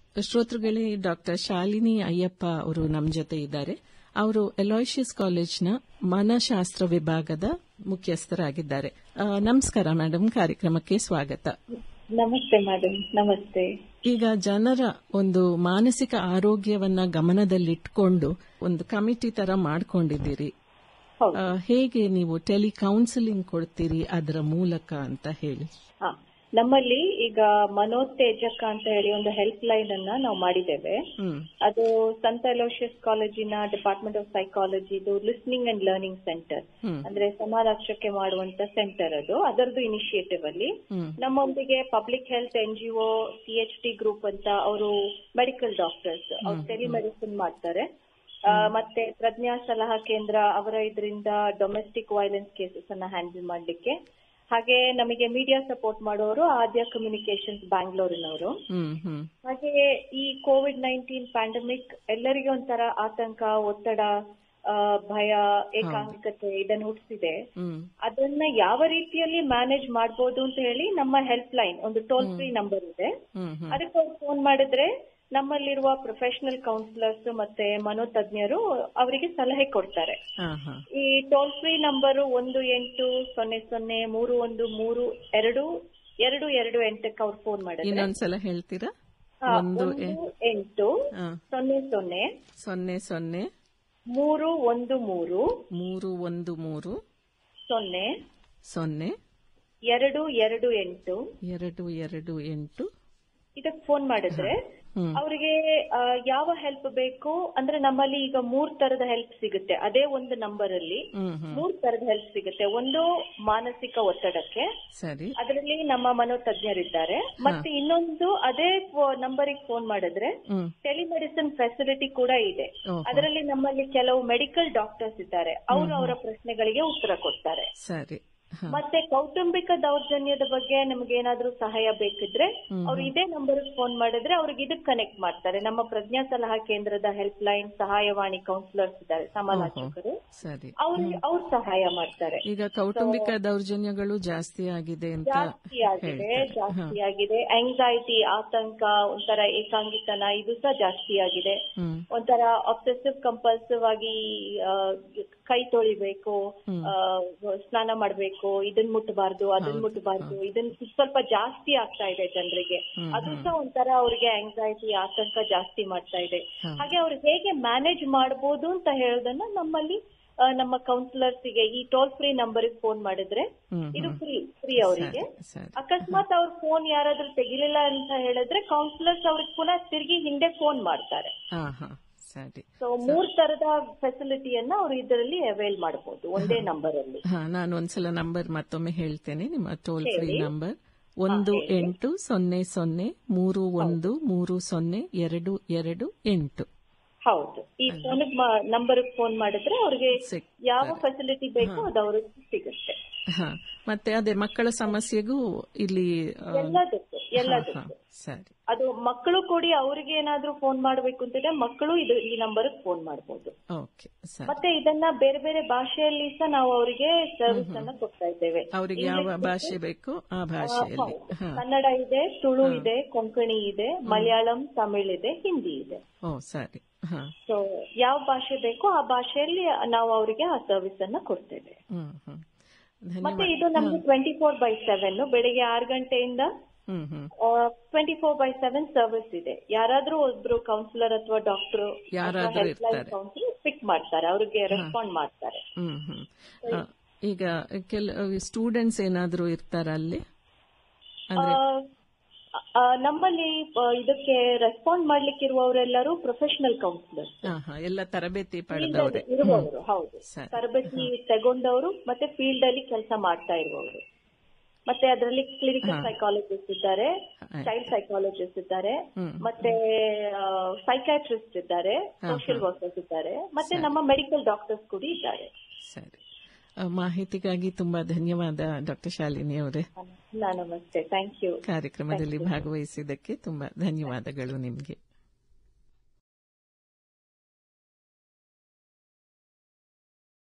ಶ್ರೋತೃಗಳೇ ಡಾಕ್ಟರ್ ಶಾಲಿನಿ ಅಯ್ಯಪ್ಪ ಅವರು ನಮ್ಮ ಜೊತೆ ಇದ್ದಾರೆ ಅವರು ಎಲಾಯ್ಷಿಯಸ್ ಕಾಲೇಜ್ನ ಮನಶಾಸ್ತ್ರ ವಿಭಾಗದ ಮುಖ್ಯಸ್ಥರಾಗಿದ್ದಾರೆ ಆ, ನಮಸ್ಕಾರ ಮೇಡಮ್ ಕಾರ್ಯಕ್ರಮಕ್ಕೆ ಸ್ವಾಗತ ನಮಸ್ತೆ ಮೇಡಮ್ ನಮಸ್ತೆ ಈಗ ಜನರ ಒಂದು ಮಾನಸಿಕ ಆರೋಗ್ಯವನ್ನ ಗಮನದಲ್ಲಿಟ್ಕೊಂಡು ಒಂದು ಕಮಿಟಿ ತರ ಮಾಡ್ಕೊಂಡಿದ್ದೀರಿ ಹೌದು ಆ, ಹೇಗೆ ನೀವು ಟೆಲಿ ಕೌನ್ಸಿಲಿಂಗ್ ಕೊಡ್ತೀರಿ ಅದರ ಮೂಲಕ ಅಂತ ಹೇಳಿ ಹಾ ನಮ್ಮಲ್ಲಿ ಈಗ ಮನೋತ್ತೇಜಕ ಅಂತ ಹೇಳಿ ಒಂದು ಹೆಲ್ಪ್ ಲೈನ್ ಅನ್ನ ನಾವು ಮಾಡಿದ್ದೇವೆ ಹ್ಮ್ ಅದು ಸಂತ ಅಲೋಷಿಯಸ್ ಕಾಲೇಜಿನ ಡಿಪಾರ್ಟ್ಮೆಂಟ್ ಆಫ್ ಸೈಕಾಲಜಿದು listening and learning centre hmm ಅಂದ್ರೆ ಸಮಾರಾಕ್ಷಕ್ಕೆ ಮಾಡುವಂತ ಸೆಂಟರ್ ಅದು ಅದರದ್ದು ಇನಿಷಿಯೇಟಿವ್ ಅಲ್ಲಿ ಹ್ಮ್ ನಮ್ಮೊಂದಿಗೆ public health N G O C H T group ಅಂತ ಅವರು ಮೆಡಿಕಲ್ ಡಾಕ್ಟರ್ಸ್ ಅವ್ರು ಟೆಲಿಮೆಡಿಸಿನ್ ಮಾಡ್ತಾರೆ ಆ, ಮತ್ತೆ ಪ್ರಜ್ಞಾ ಸಲಹಾ ಕೇಂದ್ರ ಅವರ ಇದರಿಂದ ಡೊಮೆಸ್ಟಿಕ್ ವೈಲೆನ್ಸ್ ಕೇಸಸ್ ಅನ್ನ ಹ್ಯಾಂಡಲ್ ಮಾಡ್ಲಿಕ್ಕೆ ಹಾಗೆ ನಮಗೆ ಮೀಡಿಯಾ ಸಪೋರ್ಟ್ ಮಾಡೋರು ಆದ್ಯ ಕಮ್ಯುನಿಕೇಶನ್ಸ್ ಬ್ಯಾಂಗ್ಳೂರಿನವರು ಹ್ಮ್ ಹ್ಮ್ ಹಾಗೆ ಈ ಕೋವಿಡ್ ನೈನ್ಟೀನ್ ಪ್ಯಾಂಡಮಿಕ್ ಎಲ್ಲರಿಗೂ ಒಂಥರ ಆತಂಕ ಒತ್ತಡ ಆ, ಭಯ ಏಕಾಂಗಿಕತೆ ಇದನ್ನು ಹುಟ್ಟಿಸಿದೆ ಹ್ಮ್ ಅದನ್ನ ಯಾವ ರೀತಿಯಲ್ಲಿ ಮ್ಯಾನೇಜ್ ಮಾಡಬಹುದು ಅಂತ ಹೇಳಿ ನಮ್ಮ ಹೆಲ್ಪ್ ಲೈನ್ ಒಂದು ಟೋಲ್ ಫ್ರೀ ನಂಬರ್ ಇದೆ ಹ್ಮ್ ಹ್ಮ್ ಅದಕ್ಕೆ ಅವ್ರು ಫೋನ್ ಮಾಡಿದ್ರೆ ನಮ್ಮಲ್ಲಿರುವ ಪ್ರೊಫೆಷನಲ್ ಕೌನ್ಸಿಲರ್ಸ್ ಮತ್ತೆ ಮನೋತಜ್ಞರು ಅವರಿಗೆ ಸಲಹೆ ಕೊಡ್ತಾರೆ ಹಾ ಹಾ ಈ ಟೋಲ್ ಫ್ರೀ ನಂಬರು ಒಂದು ಎಂಟು ಸೊನ್ನೆ ಸೊನ್ನೆ ಮೂರು ಒಂದು ಮೂರು ಎರಡು ಎರಡು ಎರಡು ಎಂಟಕ್ಕೆ ಅವ್ರು ಫೋನ್ ಮಾಡಿದ್ರೆ ಇನ್ನೊಂದ್ಸಲ ಹೇಳ್ತೀರಾ ಆ, ಒಂದು ಒಂದು ಎ- ಎಂಟು ಆ, ಸೊನ್ನೆ ಸೊನ್ನೆ ಸೊನ್ನೆ ಸೊನ್ನೆ ಮೂರು ಒಂದು ಮೂರು ಮೂರು ಒಂದು ಮೂರು ಸೊನ್ನೆ ಸೊನ್ನೆ ಎರಡು ಎರಡು ಎಂಟು ಎರಡು ಎರಡು ಎಂಟು ಇದಕ್ಕೆ ಫೋನ್ ಮಾಡಿದ್ರೆ ಹ್ಮ್ ಅವರಿಗೆ ಯಾವ ಹೆಲ್ಪ್ ಬೇಕು ಅಂದ್ರೆ ನಮ್ಮಲ್ಲಿ ಈಗ ಮೂರ್ ತರದ ಹೆಲ್ಪ್ ಸಿಗುತ್ತೆ ಅದೇ ಒಂದು ನಂಬರ್ ಅಲ್ಲಿ ಹ್ಮ್ ಹ್ಮ್ ಮೂರ್ ತರದ ಹೆಲ್ಪ್ ಸಿಗುತ್ತೆ ಒಂದು ಮಾನಸಿಕ ಒತ್ತಡಕ್ಕೆ ಸರಿ ಅದರಲ್ಲಿ ನಮ್ಮ ಮನೋತಜ್ಞರಿದ್ದಾರೆ ಮತ್ತೆ ಇನ್ನೊಂದು ಅದೇ ನಂಬರಿಗೆ ಫೋನ್ ಮಾಡಿದ್ರೆ ಹ್ಮ್ ಟೆಲಿಮೆಡಿಸಿನ್ ಫೆಸಿಲಿಟಿ ಕೂಡ ಇದೆ ಓಹೋ. ಅದರಲ್ಲಿ ನಮ್ಮಲ್ಲಿ ಕೆಲವು ಮೆಡಿಕಲ್ ಡಾಕ್ಟರ್ಸ್ ಇದ್ದಾರೆ ಅವರು ಅವರ ಪ್ರಶ್ನೆಗಳಿಗೆ ಉತ್ತರ ಕೊಡ್ತಾರೆ ಸರಿ ಹ ಮತ್ತೆ ಕೌಟುಂಬಿಕ ದೌರ್ಜನ್ಯದ ಬಗ್ಗೆ ನಮ್ಗೆ ಏನಾದ್ರೂ ಸಹಾಯ ಬೇಕಿದ್ರೆ ಅವ್ರು ಇದೇ ನಂಬರ್ ಫೋನ್ ಮಾಡಿದ್ರೆ ಅವ್ರಿಗೆ ಇದಕ್ ಕನೆಕ್ಟ್ ಮಾಡ್ತಾರೆ ನಮ್ಮ ಪ್ರಜ್ಞಾ ಸಲಹಾ ಕೇಂದ್ರದ ಹೆಲ್ಪ್ ಲೈನ್ ಸಹಾಯವಾಣಿ ಕೌನ್ಸಿಲರ್ಸ್ ಇದ್ದಾರೆ ಸಮಾಲೋಚಕರು ಸರಿ ಅವ್ರಿಗೆ ಅವ್ರು ಸಹಾಯ ಮಾಡ್ತಾರೆ ಈಗ ಕೌಟುಂಬಿಕ ದೌರ್ಜನ್ಯಗಳು ಜಾಸ್ತಿ ಆಗಿದೆ ಅಂತ ಜಾಸ್ತಿ ಆಗಿದೆ ಜಾಸ್ತಿ ಆಗಿದೆ ಆಂಗ್ಸೈಟಿ ಆತಂಕ ಒಂಥರ ಏಕಾಂಗಿತನ ಇದು ಸಹ ಜಾಸ್ತಿ ಆಗಿದೆ ಹ್ಮ್ ಒಂಥರ ಅಬ್ಸೆಸಿವ್ ಕಂಪಲ್ಸಿವ್ ಆಗಿ ಆ, ಕೈ ತೊಳಿಬೇಕು ಆ, ಸ್ನಾನ ಮಾಡ್ಬೇಕು ಇದನ್ ಮುಟ್ಟಬಾರ್ದು ಅದನ್ ಮುಟ್ಟಬಾರ್ದು ಇದನ್ ಸ್ವಲ್ಪ ಜಾಸ್ತಿ ಆಗ್ತಾ ಇದೆ ಜನರಿಗೆ ಅದು ಸಹ ಒಂಥರ ಅವ್ರಿಗೆ ಆಂಗ್ಸೈಟಿ ಆತಂಕ ಜಾಸ್ತಿ ಮಾಡ್ತಾ ಇದೆ ಹೌದು. ಹಾಗೆ ಅವ್ರು ಹೇಗೆ ಮ್ಯಾನೇಜ್ ಮಾಡಬಹುದು ಅಂತ ಹೇಳೋದನ್ನ ನಮ್ಮಲ್ಲಿ ಆ, ನಮ್ಮ ಕೌನ್ಸಿಲರ್ಸ್ ಗೆ ಈ ಟೋಲ್ ಫ್ರೀ ನಂಬರ್ ಫೋನ್ ಮಾಡಿದ್ರೆ ಹ್ಮ್ ಇದು ಫ್ರೀ ಫ್ರೀ ಅವರಿಗೆ ಸರಿ ಅಕಸ್ಮಾತ್ ಅವ್ರ ಫೋನ್ ಯಾರಾದ್ರೂ ತೆಗಿಲಿಲ್ಲ ಅಂತ ಹೇಳಿದ್ರೆ ಕೌನ್ಸಿಲರ್ಸ್ ಅವ್ರಿಗೆ ಪುನಃ ತಿರುಗಿ ಹಿಂದೆ ಫೋನ್ ಮಾಡ್ತಾರೆ ಹಾ ಹಾ ಸರಿ ಸೊ ಮೂರ್ ತರದ ಫೆಸಿಲಿಟಿಯನ್ನ ಅವರು ಇದರಲ್ಲಿ ಅವೈಲ್ ಮಾಡಬಹುದು ಒಂದೇ ನಂಬರ್ ಅಲ್ಲಿ ಹಾ ನಾನು ಒಂದ್ಸಲ ನಂಬರ್ ಮತ್ತೊಮ್ಮೆ ಹೇಳ್ತೇನೆ ನಿಮ್ಮ ಟೋಲ್ ಫ್ರೀ ನಂಬರ್ ಒಂದು ಎಂಟು ಸೊನ್ನೆ ಸೊನ್ನೆ ಮೂರು ಒಂದು ಮೂರು ಸೊನ್ನೆ ಎರಡು ಎರಡು ಎಂಟು ಹೌದು ಈ ಫೋನ್ ನಂಬರ್ ಫೋನ್ ಮಾಡಿದ್ರೆ ಅವ್ರಿಗೆ ಸಿಕ್ ಯಾವ ಫೆಸಿಲಿಟಿ ಬೇಕೋ ಅದು ಅವ್ರಿಗೆ ಸಿಗುತ್ತೆ ಹಾ ಮತ್ತೆ ಅದೇ ಮಕ್ಕಳ ಸಮಸ್ಯೆಗೂ ಇಲ್ಲಿ ಆ, ಎಲ್ಲದಕ್ಕೂ ಹಾ, ಎಲ್ಲದಕ್ಕೂ ಸರಿ ಅದು ಮಕ್ಕಳು ಕೂಡಿ ಅವ್ರಿಗೆ ಏನಾದ್ರೂ ಫೋನ್ ಮಾಡ್ಬೇಕು ಅಂತಿದ್ರೆ ಮಕ್ಕಳು ಇದು ಈ ನಂಬರ್ ಫೋನ್ ಮಾಡಬಹುದು ಓಕೆ ಸರಿ ಮತ್ತೆ ಇದನ್ನ ಬೇರೆ ಬೇರೆ ಭಾಷೆಯಲ್ಲಿ ಸಹ ನಾವು ಅವರಿಗೆ ಸರ್ವಿಸ್ ಅನ್ನ ಕೊಡ್ತಾ ಇದ್ದೇವೆ ಅವರಿಗೆ ಯಾವ ಭಾಷೆ ಬೇಕು ಆ ಭಾಷೆಯಲ್ಲಿ ಹಾ ಕನ್ನಡ ಇದೆ ತುಳು ಇದೆ ಕೊಂಕಣಿ ಇದೆ ಮಲಯಾಳಂ ತಮಿಳ್ ಇದೆ ಹಿಂದಿ ಇದೆ ಓ ಸರಿ ಹಾ ಸೊ ಯಾವ ಭಾಷೆ ಬೇಕೋ ಆ ಭಾಷೆಯಲ್ಲಿ ನಾವು ಅವರಿಗೆ ಆ ಸರ್ವಿಸ್ ಅನ್ನ ಕೊಡ್ತೇವೆ ಹ್ಮ್ ಹ್ಮ್ ಮತ್ತೆ ಧನ್ಯವಾದ ಇದು ನಮ್ಗೆ ಟ್ವೆಂಟಿ ಫೋರ್ ಬೈ ಸೆವೆನ್ ಬೆಳಿಗ್ಗೆ ಆರು ಗಂಟೆಯಿಂದ hmm hmm twenty four by seven service ಇದೆ ಯಾರಾದ್ರೂ ಒಬ್ರು ಕೌನ್ಸಿಲರ್ ಅಥವಾ ಡಾಕ್ಟರ್ ಯಾರಾದ್ರೂ ಇರ್ತಾರೆ. ಕೌನ್ಸಿಲರ್ ಪಿಕ್ ಮಾಡ್ತಾರೆ ಅವ್ರಿಗೆ ರೆಸ್ಪಾಂಡ್ ಮಾಡ್ತಾರೆ ಹ್ಮ್ ಹ್ಮ್ ಆ, ಈಗ ಕೆಲ ಸ್ಟೂಡೆಂಟ್ಸ್ ಏನಾದ್ರೂ ಇರ್ತಾರ ಅಲ್ಲಿ ಅಂದ್ರೆ ಆ, ಆ, ನಮ್ಮಲ್ಲಿ ಆ, ಇದಕ್ಕೆ ರೆಸ್ಪಾಂಡ್ ಮಾಡ್ಲಿಕ್ಕಿರುವವರೆಲ್ಲರೂ ಪ್ರೊಫೆಷನಲ್ ಕೌನ್ಸಿಲರ್ ಹಾ ಹಾ ಎಲ್ಲ ತರಬೇತಿ ಪಡೆದವ್ರೆ ಇರುವವರು ಹೌದು ಸರಿ. ತರಬೇತಿ ತಗೊಂಡವರು ಮತ್ತೆ ಫೀಲ್ಡ್ ಅಲ್ಲಿ ಕೆಲಸ ಮಾಡ್ತಾ ಇರುವವರು ಮತ್ತೆ ಅದರಲ್ಲಿ ಕ್ಲಿನಿಕಲ್ ಸೈಕಾಲಜಿಸ್ಟ್ ಇದ್ದಾರೆ ಚೈಲ್ಡ್ ಸೈಕಾಲಜಿಸ್ಟ್ ಇದ್ದಾರೆ ಹ್ಮ್. ಮತ್ತೆ ಸೈಕಾಟ್ರಿಸ್ಟ್ ಇದ್ದಾರೆ ಸೋಷಿಯಲ್ ವರ್ಕರ್ಸ್ ಇದ್ದಾರೆ ಮತ್ತೆ ನಮ್ಮ ಮೆಡಿಕಲ್ ಡಾಕ್ಟರ್ಸ್ ಕೂಡ ಇದ್ದಾರೆ ಸರಿ ಆ, ಮಾಹಿತಿಗಾಗಿ ತುಂಬಾ ಧನ್ಯವಾದ ಡಾಕ್ಟರ್ ಶಾಲಿನಿ ಅವರೇ ನಮಸ್ತೆ ಥ್ಯಾಂಕ್ ಯು ಕಾರ್ಯಕ್ರಮದಲ್ಲಿ ಭಾಗವಹಿಸಿದ್ದಕ್ಕೆ ತುಂಬಾ ಧನ್ಯವಾದಗಳು ನಿಮ್ಗೆ